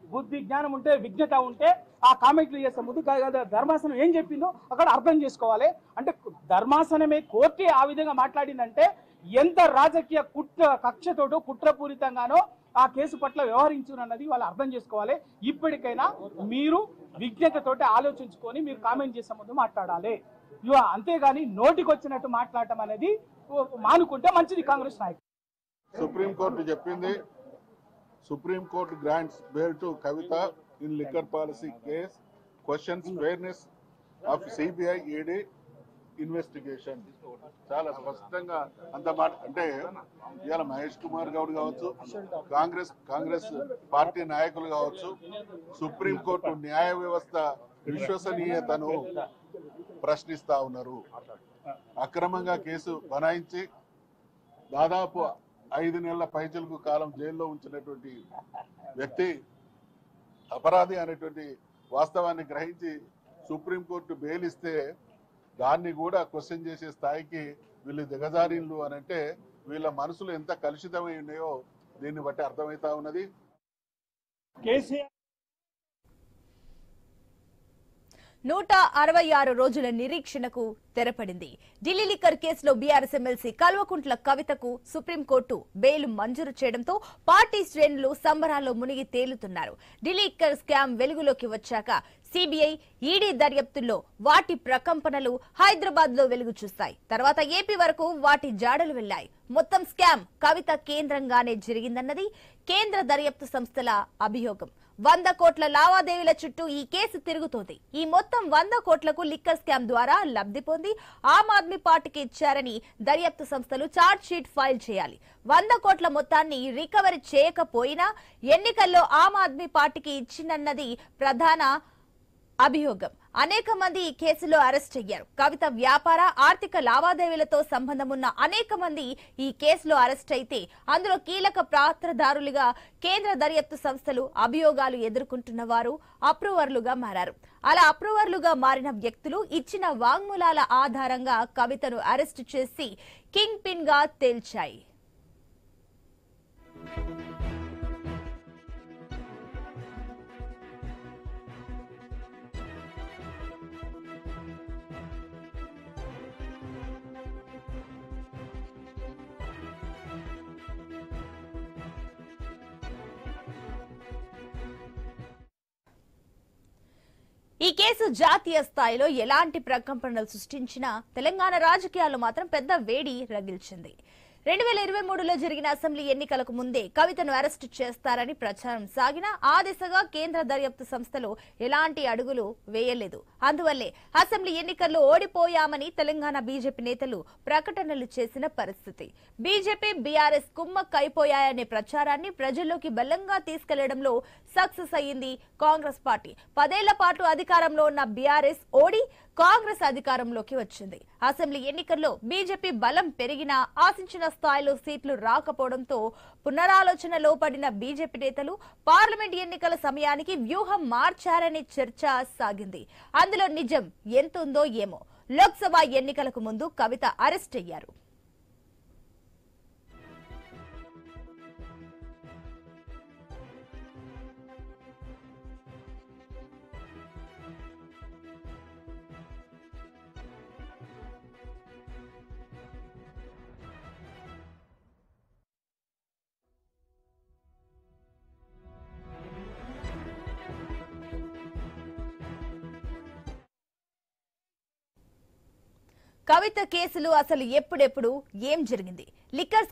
బుద్ధి జ్ఞానం ఉంటే విజ్ఞత ఉంటే ఆ కామెంట్లు చేసే ముందు గా- గా- ధర్మాసనం ఏం చెప్పిందో అక్కడ అర్థం చేసుకోవాలి అంటే ధర్మాసనమే కోర్టే ఆ విధంగా మాట్లాడిందంటే ఎంత రాజకీయ కుట్ర కక్షతోటో కుట్రపూరితంగానో ఆ కేసు పట్ల వ్యవహరించునన్నది వాళ్ళు అర్థం చేసుకోవాలి ఇప్పటికైనా మీరు విజ్ఞతతోటి ఆలోచించుకొని మీరు కామెంట్ చేసే ముందు మాట్లాడాలి ఇవ అంతేగాని నోటికి వచ్చినట్టు మాట్లాడటం అనేది మానుకుంటే మంచిది కాంగ్రెస్ నాయకులు సుప్రీం కోర్టు చెప్పింది supreme court grants bail to Kavitha in liquor policy case questions fairness of CBI ED investigation చాలా స్పష్టంగా అంత మాట అంటే ఇవాళ మహేష్ కుమార్ గౌడ్ కావచ్చు కాంగ్రెస్ కాంగ్రెస్ పార్టీ నాయకులు కావచ్చు సుప్రీం కోర్టు న్యాయ వ్యవస్థ విశ్వసనీయతను ప్రశ్నిస్తా ఉన్నారు అక్రమంగా కేసు బనాయించి దాదాపు ఐదు నెలల పైచలకు కాలం జైల్లో ఉంచినటువంటి వ్యక్తి అపరాధి అనేటువంటి వాస్తవాన్ని గ్రహించి సుప్రీంకోర్టు బెయిల్ ఇస్తే దాన్ని కూడా క్వశ్చన్ చేసే స్థాయికి వీళ్ళు దిగజారిన్లు అని అంటే వీళ్ళ మనసులు ఎంత కలుషితమై ఉన్నాయో దీన్ని బట్టి అర్థమవుతా ఉన్నది కేసీఆర్ నూట అరవై ఆరు రోజుల నిరీక్షణకు తెరపడింది ఢిల్లీ లిక్కర్ కేసులో బీఆర్ఎస్ ఎమ్మెల్సీ కల్వకుంట్ల కవితకు సుప్రీంకోర్టు బెయిల్ మంజూరు చేయడంతో పార్టీ శ్రేణులు సంబరాల్లో మునిగి తేలుతున్నారు ఢిల్లీ లిక్కర్ స్కామ్ వెలుగులోకి వచ్చాక సిబిఐ ఈడీ దర్యాప్తుల్లో వాటి ప్రకంపనలు హైదరాబాద్ లో వెలుగు చూస్తాయి తర్వాత ఏపీ వరకు వాటి జాడలు వెళ్లాయి మొత్తం స్కామ్ కవిత కేంద్రంగానే జరిగిందన్నది కేంద్ర దర్యాప్తు సంస్థల అభియోగం వంద కోట్ల లావాదేవీల చుట్టూ ఈ కేసు తిరుగుతోంది ఈ మొత్తం వంద కోట్లకు లిక్కర్ స్కామ్ ద్వారా లబ్ధి పొంది ఆమ్ ఆద్మీ పార్టీకి ఇచ్చారని దర్యాప్తు సంస్థలు చార్జ్ షీట్ ఫైల్ చేయాలి వంద కోట్ల మొత్తాన్ని రికవరీ చేయకపోయినా ఎన్నికల్లో ఆమ్ ఆద్మీ పార్టీకి ఇచ్చినన్నది ప్రధాన అభియోగం అనేక మంది ఈ కేసులో అరెస్ట్ అయ్యారు కవిత వ్యాపార ఆర్థిక లావాదేవీలతో సంబంధం ఉన్న అనేక మంది ఈ కేసులో అరెస్ట్ అయితే అందులో కీలక పాత్రధారులుగా కేంద్ర దర్యాప్తు సంస్థలు అభియోగాలు ఎదుర్కొంటున్న వారు అప్రూవర్లుగా మారారు అలా అప్రూవర్లుగా మారిన వ్యక్తులు ఇచ్చిన వాంగ్మూలాల ఆధారంగా కవితను అరెస్టు చేసి కింగ్ పిన్ గా తేల్చాయి ఈ కేసు జాతీయ స్థాయిలో ఎలాంటి ప్రకంపనలు సృష్టించినా తెలంగాణ రాజకీయాల్లో మాత్రం పెద్ద వేడి రగిల్చింది రెండు వేల ఇరవై మూడులో జరిగిన అసెంబ్లీ ఎన్నికలకు ముందే కవితను అరెస్టు చేస్తారని ప్రచారం సాగినా ఆ దిశగా కేంద్ర దర్యాప్తు సంస్థలు ఎలాంటి అడుగులు వేయలేదు అందువల్లే అసెంబ్లీ ఎన్నికల్లో ఓడిపోయామని తెలంగాణ బీజేపీ నేతలు ప్రకటనలు చేసిన పరిస్థితి బీజేపీ బీఆర్ఎస్ కుమ్మక్ అయిపోయాయనే ప్రచారాన్ని ప్రజల్లోకి బలంగా తీసుకెళ్లడంలో సక్సెస్ అయ్యింది కాంగ్రెస్ పార్టీ పదేళ్ల పాటు అధికారంలో ఉన్న బీఆర్ఎస్ ఓడి కాంగ్రెస్ అధికారంలోకి వచ్చింది అసెంబ్లీ ఎన్నికల్లో బీజేపీ బలం పెరిగినా ఆశించిన స్థాయిలో సీట్లు రాకపోవడంతో పునరాలోచనలో పడిన బీజేపీ నేతలు పార్లమెంట్ ఎన్నికల సమయానికి వ్యూహం మార్చారనే చర్చ సాగింది అందులో నిజం ఎంత ఉందో ఏమో లోక్సభ ఎన్నికలకు ముందు కవిత అరెస్ట్ అయ్యారు కవిత కేసులు అసలు ఎప్పుడెప్పుడు ఏం జరిగింది లిక్కర్